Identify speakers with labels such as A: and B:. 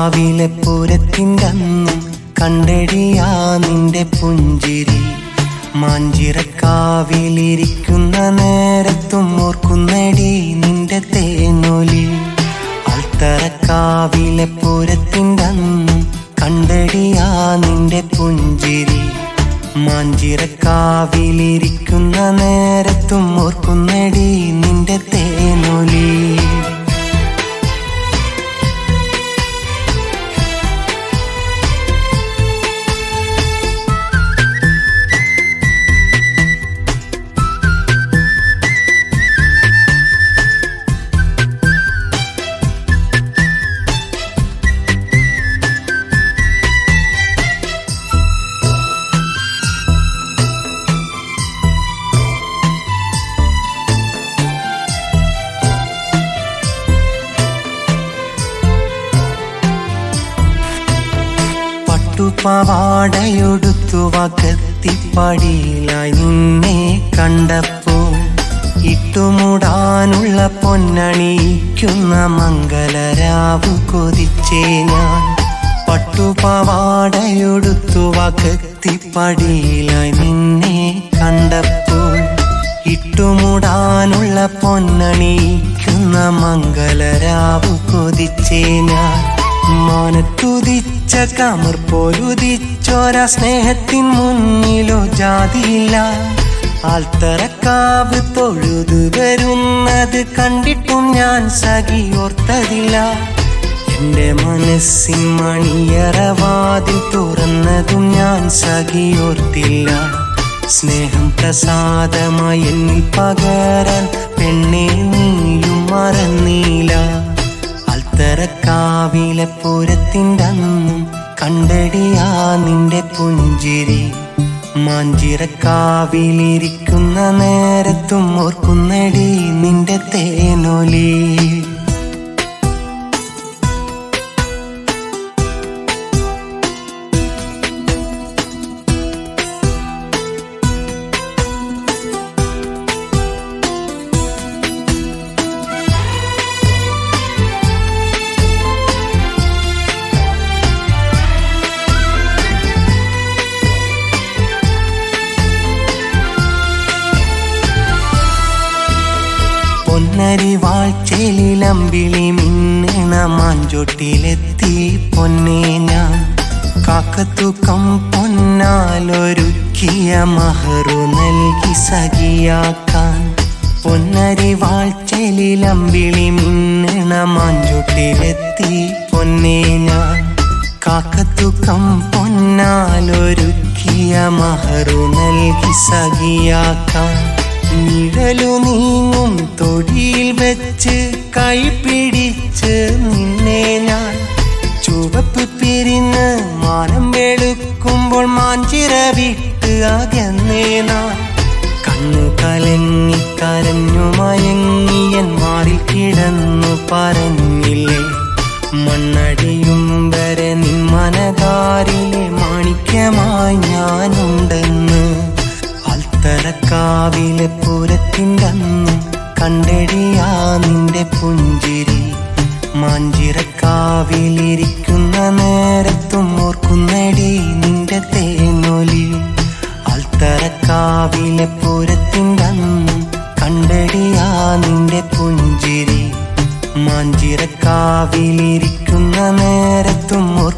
A: അൽത്തറക്കാവിലെ പൂരത്തിൻ്റെ അന്നും കണ്ടടിയാ നിന്റെ പുഞ്ചിരി മാഞ്ചിറക്കാവിലിരിക്കുന്ന നേരത്തും ഓർക്കുന്നടി നിന്റെ തേനൊലി അൽത്തറക്കാവിലെ പൂരത്തിൻ്റെ അന്നും കണ്ടടിയാ നിന്റെ പുഞ്ചിരി മാഞ്ചിറക്കാവിലിരിക്കുന്ന നേരത്തും ഓർക്കുന്നടി നിന്റെ തേനൊലി പട്ടുപാവാടയൊടുത്തു വകത്തിപ്പടിയിലായി നിന്നെ കണ്ടപ്പോൾ ഇട്ടുമുടാനുള്ള പൊന്നണിയിക്കുന്ന മംഗലരാവ് കൊതിച്ചേ ഞാൻ പട്ടുപാവാടയൊടുത്തു വകത്തിപ്പടിയിലായി നിന്നെ കണ്ടപ്പോൾ ഇട്ടുമുടാനുള്ള പൊന്നണിയിക്കുന്ന മംഗലരാവ് കൊതിച്ചേ ഞാൻ മാനത്തുതിച്ച കമർ പോലുദിച്ചോര സ്നേഹത്തിൻ മുന്നിലോ ജാതിയില്ല ആൽത്തറക്കാവ് തൊഴുതു വരുന്നത് കണ്ടിട്ടും ഞാൻ സഖിയോർത്തതില്ല എന്റെ മനസ്സിൻ മണിയറവാതിൽ തുറന്നതും ഞാൻ സഖിയോർത്തില്ല സ്നേഹം പ്രസാദമായി എന്നിൽ പകരാൻ പെണ്ണെ നീയും മറന്നീല അൽത്തറക്കാവിലെ പൂരത്തിൻ്റെ അന്നും കണ്ടടിയാ നിന്റെ പുഞ്ചിരി മാഞ്ചിറക്കാവിലിരിക്കുന്ന നേരത്തും ഓർക്കുന്നടി നിന്റെ തേനൊലി പൊന്നരി വാഴ്ചയിലമ്പിളി മിന്നണ മാഞ്ചൊട്ടിലെത്തി പൊന്നേ ഞാൻ കാക്കത്തൂക്കം പൊന്നാലൊരുക്കിയ മഹറു നൽകി സഖിയാക്കാൻ പൊന്നരി വാഴ്ചയിലമ്പിളി മിന്നണ മാഞ്ചൊട്ടിലെത്തി പൊന്നേ ഞാൻ കാക്കത്തൂക്കം പൊന്നാലൊരുക്കിയ മഹറു നൽകി സഖിയാക്കാൻ നിഴലു നീങ്ങും തൊടിയിൽ വെച്ച് കൈ പിടിച്ച് നിന്നെ ഞാൻ ചുവപ്പ് പിരിന്ന് മാനം വെളുക്കുമ്പോൾ മാഞ്ചിറ വിട്ട് അകന്നേ നാൻ കണ്ണു കലങ്ങി കരഞ്ഞു മയങ്ങിയൻ മാറിൽ കിടന്നു പറഞ്ഞില്ലേ മണ്ണടിയും വരെ നിൻ മനകാരിലെ മാണിക്യമായി ഞാനുണ്ടെന്ന് അൽത്തറക്കാവിലെ പൂരത്തിൻ്റെ അന്നും കണ്ടടിയാ നിന്റെ പുഞ്ചിരി മാഞ്ചിറക്കാവിലിരിക്കുന്ന നേരത്തും ഓർക്കുന്നടി നിന്റെ തേനൊലി അൽത്തറക്കാവിലെ പൂരത്തിൻ്റെ അന്നും കണ്ടടിയാ നിന്റെ പുഞ്ചിരി മാഞ്ചിറക്കാവിലിരിക്കുന്ന നേരത്തും ഓർക്കുന്നടി